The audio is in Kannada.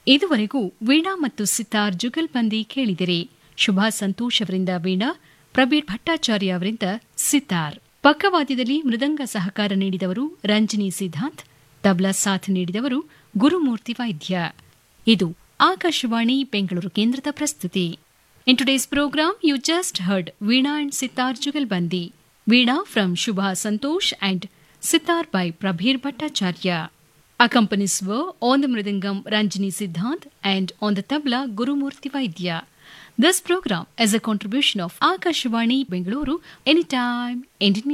ಇದುವರೆಗೂ ವೀಣಾ ಮತ್ತು ಸಿತಾರ್ ಜುಗಲ್ಬಂದಿ ಕೇಳಿದಿರಿ ಶುಭಾ ಸಂತೋಷ್ ಅವರಿಂದ ವೀಣಾ ಪ್ರಬೀರ್ ಭಟ್ಟಾಚಾರ್ಯ ಅವರಿಂದ ಸಿತಾರ್ ಪಕ್ಕವಾದ್ಯದಲ್ಲಿ ಮೃದಂಗ ಸಹಕಾರ ನೀಡಿದವರು ರಂಜನಿ ಸಿದ್ಧಾಂತ್ ತಬ್ಲಾ ಸಾಥ್ ನೀಡಿದವರು ಗುರುಮೂರ್ತಿ ವೈದ್ಯ ಇದು ಆಕಾಶವಾಣಿ ಬೆಂಗಳೂರು ಕೇಂದ್ರದ ಪ್ರಸ್ತುತಿ In today's program, you just heard Veena and Sitar Jugalbandi. Veena from Shubha Santosh and Sitar by Prabhir Bhattacharya. Accompanies were on the Mridangam Ranjini Siddhant and on the tabla Gurumurti Vaidya. This program is a contribution of Akashvani Bengaluru anytime, Indian